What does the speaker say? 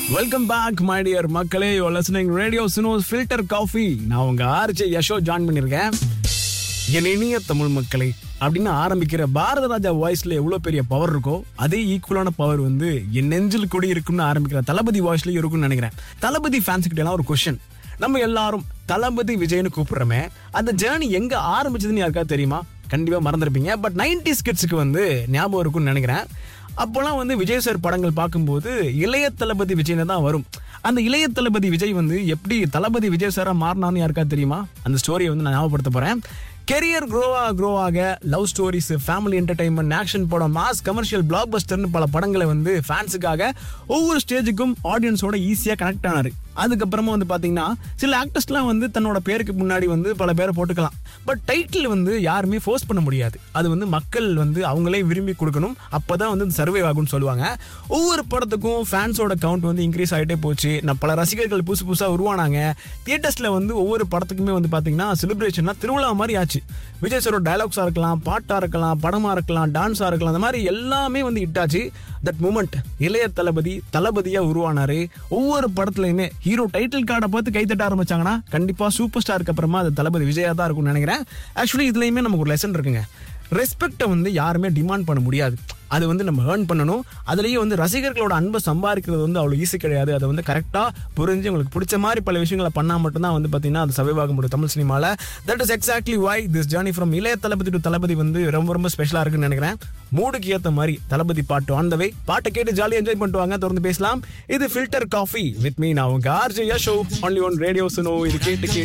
welcome back my dear மக்களே you're listening radio சினோஸ் filter coffee நான் உங்க ஆர்ஜே யஷோ ஜாயின் பண்ணியிருக்கேன் என் இனிய தமிழ் மக்களே அப்படின்னு ஆரம்பிக்கிற பாரத ராஜா வாய்ஸ்ல எவ்வளவு பெரிய பவர் இருக்கோ அதே ஈக்குவலான பவர் வந்து என் நெஞ்சில் கூடி இருக்கும்னு ஆரம்பிக்கிற தளபதி வாய்ஸ்லயும் இருக்கும்னு நினைக்கிறேன் தளபதி ஃபேன்ஸ் கிட்ட எல்லாம் ஒரு கொஸ்டின் நம்ம எல்லாரும் தளபதி விஜய்னு கூப்பிடுறோமே அந்த ஜேர்னி எங்க ஆரம்பிச்சதுன்னு யாருக்காவது தெரியுமா கண்டிப்பா மறந்துருப்பீங்க பட் நைன்டி கிட்ஸுக்கு வந்து ஞாபகம் இருக்கும்னு நினைக்கிறேன் அப்போலாம் வந்து விஜய் சார் படங்கள் பார்க்கும்போது இளைய தளபதி விஜய்னு தான் வரும் அந்த இளைய தளபதி விஜய் வந்து எப்படி தளபதி விஜய் சாரா மாறினான்னு யாருக்கா தெரியுமா அந்த ஸ்டோரியை வந்து நான் ஞாபகப்படுத்த போறேன் கெரியர் க்ரோவா க்ரோ ஆக love stories family entertainment action படம் மாஸ் கமர்ஷியல் பிளாக் பஸ்டர்னு பல படங்களை வந்து ஃபேன்ஸுக்காக ஒவ்வொரு ஸ்டேஜுக்கும் ஆடியன்ஸோட ஈஸியாக கனெக்ட் ஆனாரு அதுக்கப்புறமா வந்து பார்த்தீங்கன்னா சில ஆக்டர்ஸ்லாம் வந்து தன்னோட பேருக்கு முன்னாடி வந்து பல பேரை போட்டுக்கலாம் பட் டைட்டில் வந்து யாருமே ஃபோர்ஸ் பண்ண முடியாது அது வந்து மக்கள் வந்து அவங்களே விரும்பி கொடுக்கணும் அப்பதான் வந்து சர்வே ஆகும்னு சொல்லுவாங்க ஒவ்வொரு படத்துக்கும் ஃபேன்ஸோட கவுண்ட் வந்து இன்க்ரீஸ் ஆகிட்டே போச்சு நான் பல ரசிகர்கள் புதுசு புதுசாக உருவானாங்க தியேட்டர்ஸில் வந்து ஒவ்வொரு படத்துக்குமே வந்து பார்த்தீங்கன்னா செலிப்ரேஷன்னா திருவிழா மாதிரி ஆச்சு விஜய் சாரோட டைலாக்ஸாக இருக்கலாம் பாட்டாக இருக்கலாம் படமாக இருக்கலாம் டான்ஸாக இருக்கலாம் அந்த மாதிரி எல்லாமே வந்து இட்டாச்சு தட் மூமெண்ட் இளைய தளபதி தளபதியாக உருவானாரு ஒவ்வொரு படத்துலையுமே ஹீரோ டைட்டில் கார்டை பார்த்து கைத்தட்ட ஆரம்பிச்சாங்கன்னா கண்டிப்பாக சூப்பர் ஸ்டாருக்கு அப்புறமா அது தளபதி விஜயா தான் இருக்கும்னு நினைக்கிறேன் ஆக்சுவலி இதுலையுமே நமக்கு ஒரு லெசன் இருக்குங்க ரெஸ்பெக்டை வந்து யாருமே டிமாண்ட் பண்ண முடியாது அது வந்து நம்ம ஏர்ன் பண்ணணும் அதுலேயே வந்து ரசிகர்களோட அன்பை சம்பாதிக்கிறது வந்து அவ்வளோ ஈஸி கிடையாது அதை வந்து கரெக்டாக புரிஞ்சு உங்களுக்கு பிடிச்ச மாதிரி பல விஷயங்களை பண்ணால் மட்டும்தான் வந்து பார்த்தீங்கன்னா அது சர்வைவாக முடியும் தமிழ் சினிமாவில் that is exactly why this journey from Ilaya Thalapathy to தளபதி வந்து ரொம்ப ரொம்ப ஸ்பெஷலாக இருக்குன்னு நினைக்கிறேன் மூடுக்கு ஏற்ற மாதிரி தளபதி பாட்டு ஆன் த வே பாட்டை கேட்டு ஜாலியாக என்ஜாய் பண்ணிட்டு வாங்க தொடர்ந்து பேசலாம் இது ஃபில்டர் காஃபி வித் மீ நான் உங்க RJ show only one radio Suno இது கேட்டு கேட்டு